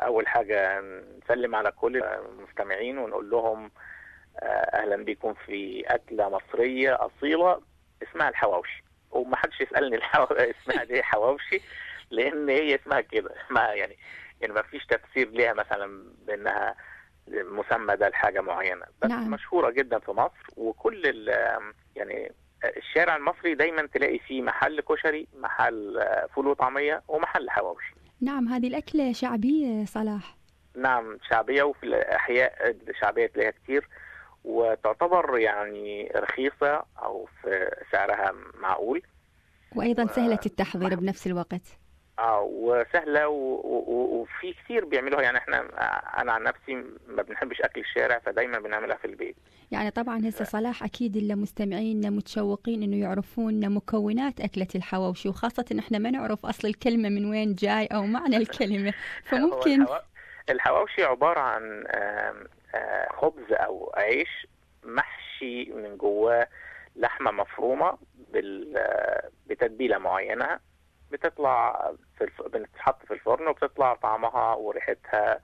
اول حاجه نسلم على كل المستمعين ونقول لهم آه، اهلا بكم في اكله مصريه اصيله اسمها الحواوشي ومحدش يسالني الحو... اسمها ليه حواوشي لان هي اسمها كده اسمها يعني يعني ما فيش تفسير ليها مثلا بانها مسمى ده لحاجه معينه بس نعم. مشهوره جدا في مصر وكل ال- يعني الشارع المصري دايما تلاقي فيه محل كشري محل آه، فول وطعميه ومحل حواوشي نعم هذه الأكلة شعبية صلاح نعم شعبية وفي الأحياء الشعبية تلاقيها كتير وتعتبر يعني رخيصة أو في سعرها معقول وأيضا و- سهلة التحضير بنفس الوقت اه وسهلة و- و- وفي كتير بيعملوها يعني احنا أنا عن نفسي ما بنحبش أكل الشارع فدايما بنعملها في البيت يعني طبعا هسه صلاح أكيد المستمعين متشوقين إنه يعرفون مكونات أكلة الحواوشي وخاصة إن إحنا ما نعرف أصل الكلمة من وين جاي أو معنى الكلمة هو فممكن الحوا- الحواوشي عبارة عن آم، آه، خبز أو عيش محشي من جواه لحمة مفرومة بال- آه، بتتبيلة معينة بتطلع في الف... بتتحط في الفرن وبتطلع طعمها وريحتها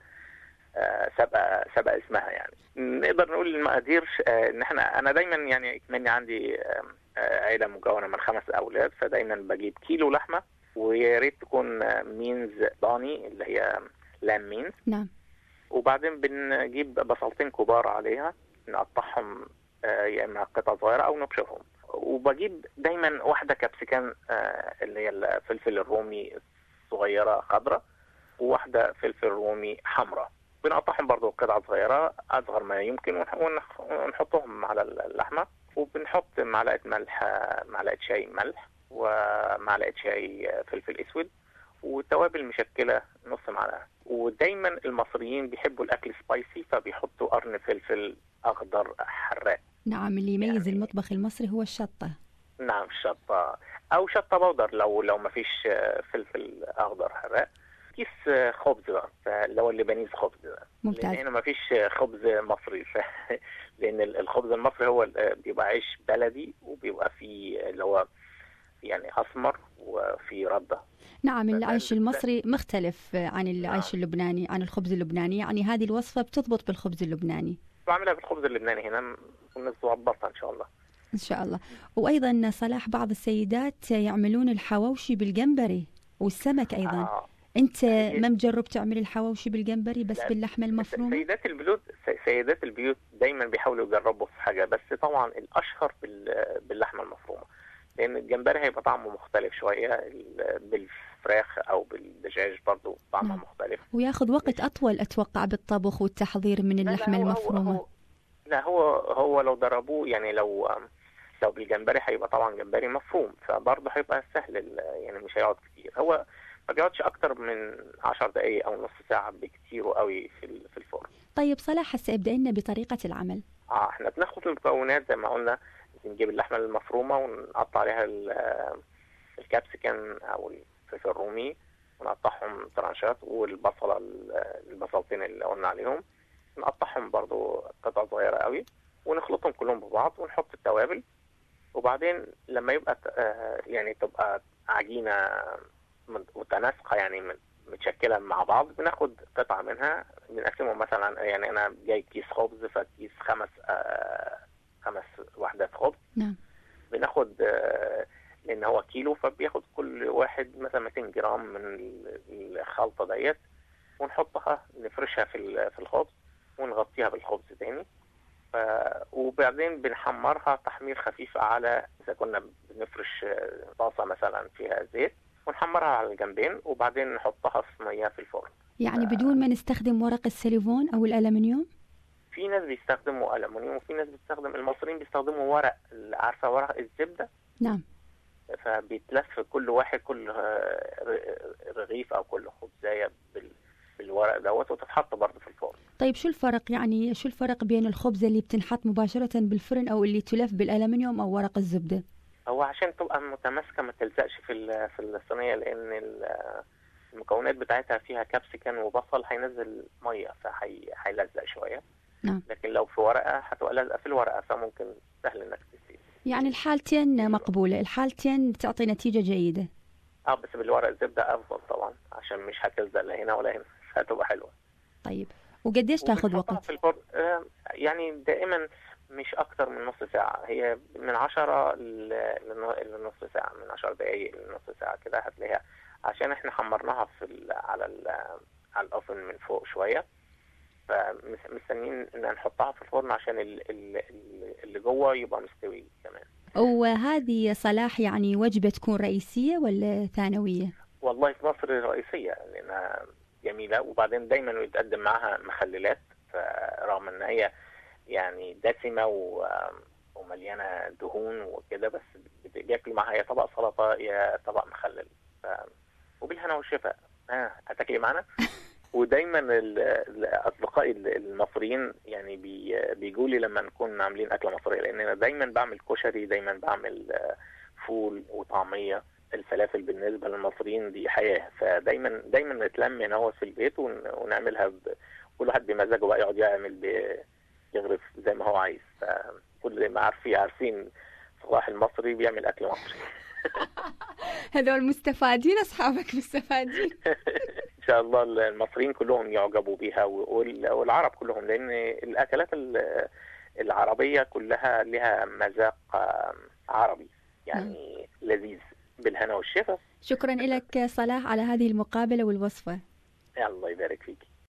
آه، سابقة سابقة اسمها يعني نقدر نقول المقادير آه، ان احنا انا دايما يعني كماني عندي آم، آه، عيلة مكونة من خمس اولاد فدايما بجيب كيلو لحمة ويا ريت تكون آه، مينز ضاني اللي هي لام مينز نعم وبعدين بنجيب بصلتين كبار عليها نقطعهم آه، يا اما قطع صغيره او نبشرهم وبجيب دايما واحده كابسيكان آه، اللي هي الفلفل الرومي الصغيره خضراء وواحده فلفل رومي حمراء بنقطعهم برضو قطع صغيره اصغر ما يمكن ونح- ونح- ونحطهم على اللحمه وبنحط معلقه ملح آه، معلقه شاي ملح ومعلقه شاي آه، فلفل اسود وتوابل مشكله نص معلقه ودايما المصريين بيحبوا الاكل سبايسي فبيحطوا قرن فلفل اخضر حراق نعم اللي يميز يعني- المطبخ المصري هو الشطة نعم شطه او شطه بودر لو لو ما فيش فلفل اخضر حراق كيس آه، خبز بقى اللي هو اللبنيز خبز ده لان ممتاز هنا ما فيش خبز مصري ف... لان الخبز المصري هو ال- بيبقى عيش بلدي وبيبقى فيه اللي هو يعني اسمر وفي رده نعم بس- العيش بس- المصري مختلف عن العيش اللبناني عن الخبز اللبناني يعني هذه الوصفة بتضبط بالخبز اللبناني بعملها بالخبز اللبناني هنا ونظبطها ان شاء الله إن شاء الله وأيضا صلاح بعض السيدات يعملون الحواوشي بالجمبري والسمك أيضا آه. أنت هي- ما مجرب تعمل الحواوشي بالجمبري بس لا، باللحمة المفرومة سيدات البيوت سيدات البيوت دايما بيحاولوا يجربوا في حاجه بس طبعا الاشهر بال- باللحمه المفرومه لان الجمبري هيبقى طعمه مختلف شويه ال- بالفراخ او بالدجاج برضو طعمه نعم. مختلف وياخذ وقت ماشي. أطول أتوقع بالطبخ والتحضير من لا، لا، اللحمة هو- هو- المفرومة هو لا هو هو لو ضربوه يعني لو لو بالجمبري هيبقى طبعا جمبري مفروم فبرضه هيبقى سهل ال- يعني مش هيقعد كتير هو ما بيقعدش اكتر من 10 دقائق او نص ساعه بكتير قوي في ال- في الفرن طيب صلاح هسه ابدأ لنا بطريقة العمل اه احنا بناخد المكونات زي ما قلنا بنجيب اللحمه المفرومه ونقطع عليها ال- الكابسيكان او الفلفل الرومي ونقطعهم ترانشات والبصله ال- البصلتين اللي قلنا عليهم نقطعهم برضو قطع صغيره قوي ونخلطهم كلهم ببعض ونحط التوابل وبعدين لما يبقى ت- آه، يعني تبقى عجينه من- متناسقه يعني من- متشكله مع بعض بناخد قطعه منها بنقسمهم مثلا يعني انا جايب كيس خبز فكيس خمس آه خمس وحدات خبز نعم بناخد آه لان هو كيلو فبياخد كل واحد مثلا 200 جرام من ال- الخلطه ديت ونحطها نفرشها في ال- في الخبز ونغطيها بالخبز تاني ف... وبعدين بنحمرها تحمير خفيف على اذا كنا بنفرش آه، طاسه مثلا فيها زيت ونحمرها على الجنبين وبعدين نحطها في صينيه في الفرن يعني بدون ما نستخدم ورق السيليفون أو الألمنيوم في ناس بيستخدموا ألمونيوم وفي ناس بتستخدم المصريين بيستخدموا ورق عارفة ورق الزبدة نعم فبيتلف كل واحد كل آه، ر- رغيف أو كل خبزاية بال- بالورق دوت وتتحط برضه في الفرن طيب شو الفرق يعني شو الفرق بين الخبزة اللي بتنحط مباشرة بالفرن أو اللي تلف بالألمنيوم أو ورق الزبدة هو عشان تبقى متماسكة ما تلزقش في ال- في الصينية لأن ال- المكونات بتاعتها فيها كابسيكان وبصل هينزل مية فهيلزق شوية نعم. لكن لو في ورقة هتبقى لازقة في الورقة فممكن سهل إنك تسيب يعني الحالتين مقبولة الحالتين تعطي نتيجة جيدة اه بس بالورق الزبدة افضل طبعا عشان مش هتلزق لا هنا ولا هنا هتبقى حلوه طيب وقديش تاخذ وبنحطها وقت في الفرن آه، يعني دائما مش اكتر من نص ساعه هي من 10 لنص ساعه من 10 دقائق لنص ساعه كده هتلاقيها عشان احنا حمرناها في ال على ال على الاوفن من فوق شويه فمستنيين ان نحطها في الفرن عشان ال- ال- ال- اللي جوه يبقى مستوي كمان وهذه صلاح يعني وجبة تكون رئيسية ولا ثانوية؟ والله في مصر رئيسية لأنها جميلة وبعدين دايما يتقدم معها مخللات فرغم إن هي يعني دسمة و... ومليانة دهون وكده بس بت- بياكلوا معاها يا طبق سلطة يا طبق مخلل ف... وبالهنا والشفاء ها هتاكلي معانا ودايما ال- ال- اصدقائي ال- المصريين يعني بي بيجوا لي لما نكون عاملين اكله مصريه لان انا دايما بعمل كشري دايما بعمل آه، فول وطعميه الفلافل بالنسبه للمصريين دي حياه فدايما دايما نتلم هنا هو في البيت ون- ونعملها ب... كل واحد بمزاجه بقى يقعد يعمل ب... يغرف زي ما هو عايز فكل ما عارفين عارفين صلاح المصري بيعمل اكل مصري هذول مستفادين أصحابك مستفادين ان شاء الله المصريين كلهم يعجبوا بيها وال- والعرب كلهم لان الاكلات ال- العربيه كلها لها مذاق آم، عربي يعني لذيذ بالهنا والشفا شكرا لك صلاح على هذه المقابلة والوصفة الله يبارك فيك